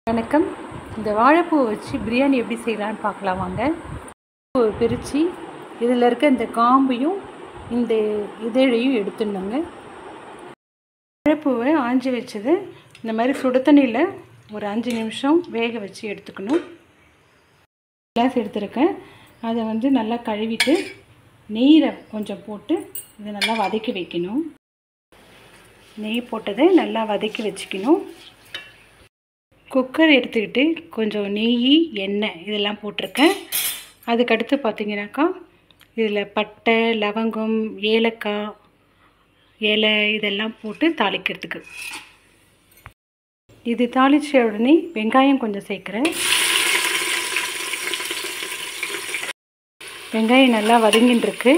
வணக்கம் இந்த வாழைப்பூவை வச்சு பிரியாணி எப்படி செய்யலான்னு பார்க்கலாம் வாங்க பூவை பிரித்து இதில் இருக்க இந்த காம்பையும் இந்த இதழையும் எடுத்துடணுங்க வாழைப்பூவை ஆஞ்சி வச்சது இந்த மாதிரி சுடு தண்ணியில் ஒரு அஞ்சு நிமிஷம் வேக வச்சு எடுத்துக்கணும் கிளாஸ் எடுத்திருக்கேன் அதை வந்து நல்லா கழுவிட்டு நெய்யை கொஞ்சம் போட்டு இதை நல்லா வதக்கி வைக்கணும் நெய் போட்டதை நல்லா வதக்கி வச்சுக்கணும் குக்கர் எடுத்துக்கிட்டு கொஞ்சம் நெய் எண்ணெய் இதெல்லாம் போட்டிருக்கேன் அதுக்கடுத்து பார்த்தீங்கன்னாக்கா இதில் பட்டை லவங்கம் ஏலக்காய் இலை இதெல்லாம் போட்டு தாளிக்கிறதுக்கு இது தாளித்த உடனே வெங்காயம் கொஞ்சம் சேர்க்குறேன் வெங்காயம் நல்லா வதங்கின்னு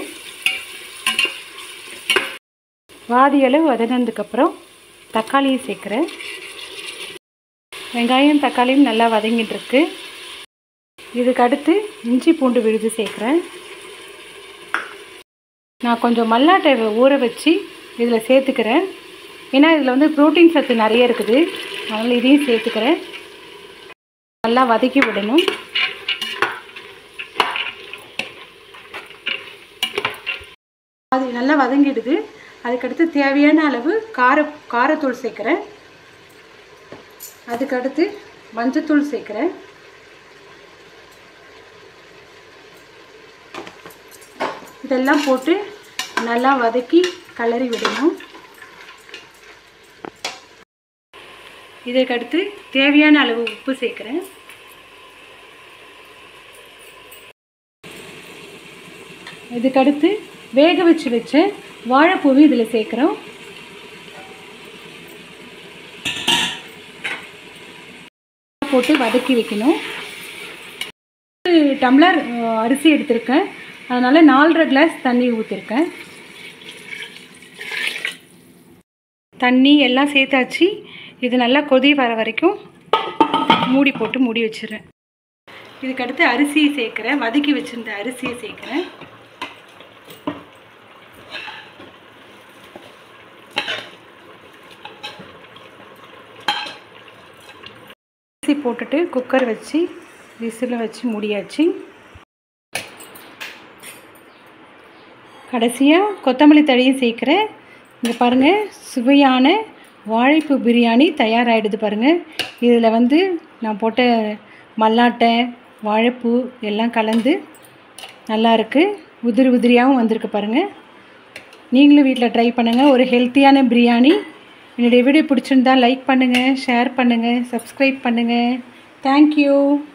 வாதி அளவு வதங்கினதுக்கப்புறம் தக்காளியை சேர்க்குறேன் வெங்காயம் தக்காளியும் நல்லா வதங்கிட்டு இருக்கு இதுக்கு அடுத்து இஞ்சி பூண்டு விழுது சேர்க்குறேன் நான் கொஞ்சம் மல்லாட்டை ஊற வச்சு இதில் சேர்த்துக்கிறேன் ஏன்னா இதில் வந்து ப்ரோட்டீன் சத்து நிறைய இருக்குது அதனால் இதையும் சேர்த்துக்கிறேன் நல்லா வதக்கி விடணும் அது நல்லா வதங்கிடுது அதுக்கடுத்து தேவையான அளவு கார காரத்தூள் சேர்க்குறேன் அதுக்கடுத்து மஞ்சத்தூள் சேர்க்குறேன் இதெல்லாம் போட்டு நல்லா வதக்கி கலரி விடணும் இதற்கடுத்து தேவையான அளவு உப்பு சேர்க்குறேன் இதுக்கடுத்து வேக வச்சு வச்ச வாழைப்பூவை இதில் சேர்க்குறோம் போட்டு வதக்கி வைக்கணும் டம்ளர் அரிசி எடுத்திருக்கேன் அதனால் நாலரை கிளாஸ் தண்ணி ஊற்றிருக்கேன் தண்ணி எல்லாம் சேர்த்தாச்சு இது நல்லா கொதி வர வரைக்கும் மூடி போட்டு மூடி வச்சிடுறேன் இதுக்கடுத்து அரிசியை சேர்க்குறேன் வதக்கி வச்சுருந்த அரிசியை சேர்க்குறேன் அரிசி போட்டுட்டு குக்கர் வச்சு விசில் வச்சு முடியாச்சு கடைசியாக கொத்தமல்லி தழையும் சேர்க்குறேன் இங்கே பாருங்கள் சுவையான வாழைப்பூ பிரியாணி தயாராகிடுது பாருங்கள் இதில் வந்து நான் போட்ட மல்லாட்டை வாழைப்பூ எல்லாம் கலந்து நல்லா இருக்குது உதிரி உதிரியாகவும் வந்திருக்கு பாருங்கள் நீங்களும் வீட்டில் ட்ரை பண்ணுங்கள் ஒரு ஹெல்த்தியான பிரியாணி என்னுடைய வீடியோ பிடிச்சிருந்தா லைக் பண்ணுங்கள் ஷேர் பண்ணுங்கள் சப்ஸ்கிரைப் பண்ணுங்கள் தேங்க்யூ